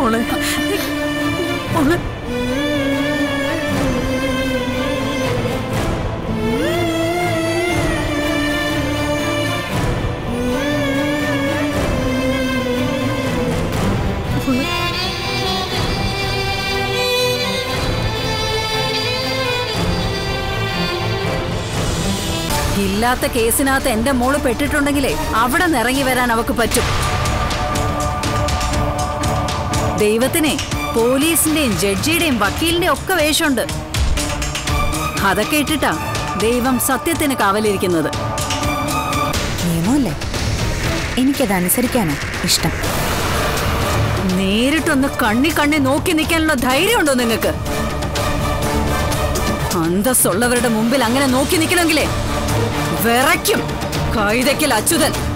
മോളെ മോളെ ഇല്ലാത്ത കേസിനകത്ത് എന്റെ മോള് പെട്ടിട്ടുണ്ടെങ്കിലേ അവിടെ നിന്ന് ഇറങ്ങി വരാൻ അവക്ക് പറ്റും ദൈവത്തിനെ പോലീസിന്റെയും ജഡ്ജിയുടെയും വക്കീലിന്റെയും ഒക്കെ വേഷമുണ്ട് അതൊക്കെ ഇട്ടിട്ടാ ദൈവം സത്യത്തിന് കാവലിരിക്കുന്നത് നിയമമല്ലേ എനിക്കത് അനുസരിക്കാനാ ഇഷ്ടം നേരിട്ടൊന്ന് കണ്ണി കണ്ണി നോക്കി നിൽക്കാനുള്ള ധൈര്യമുണ്ടോ നിങ്ങൾക്ക് അന്തസ്സുള്ളവരുടെ മുമ്പിൽ അങ്ങനെ നോക്കി നിൽക്കണമെങ്കിലേ വിറയ്ക്കും കൈതയ്ക്കൽ അച്യുതൻ